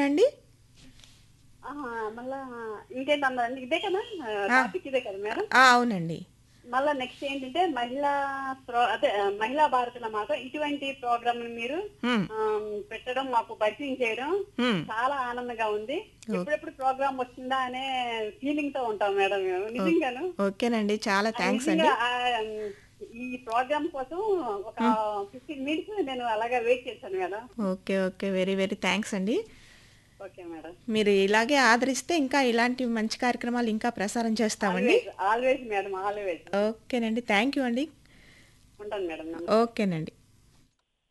అండి ఆహా, మళ్ళా ఇంకేంటన్నారండి ఇదే కదా టాపిక్ ఇదే కదా మేడం ఆ, అవునండి మళ్ళా నెక్స్ట్ ఏంటంటే మహిళా ప్రో- అదే ఆ, మహిళా భారతుల మాట ఇటువంటి ప్రోగ్రామ్ మీరు హ్మ్, ఆ, పెట్టడం మాకు పరిచయం చేయడం హ్మ్. చాలా ఆనందంగా ఉంది ఎప్పుడెప్పుడు ప్రోగ్రామ్ వస్తుందా అనే ఫీలింగ్ తో ఉంటాం మేడం మేము నిజంగాను ఓకేనండి చాలా థ్యాంక్స్ అండి నిజంగా ఆ, ఈ ప్రోగ్రామ్ కోసం ఒక ఫిఫ్టీన్ మినిట్స్ నేను అలాగా వెయిట్ చేశాను madam okay okay very very thanks అండి ఓకే మేడం మీరు ఇలాగే ఆదరిస్తే ఇంకా ఇలాంటి మంచి కార్యక్రమాలు ఇంకా ప్రసారం చేస్తామండి ఆల్వేస్ ఆల్వేస్ మేడం ఆల్వేస్ ఓకేనండి థ్యాంక్ యూ అండి ఉంటాను మేడం ఓకేనండి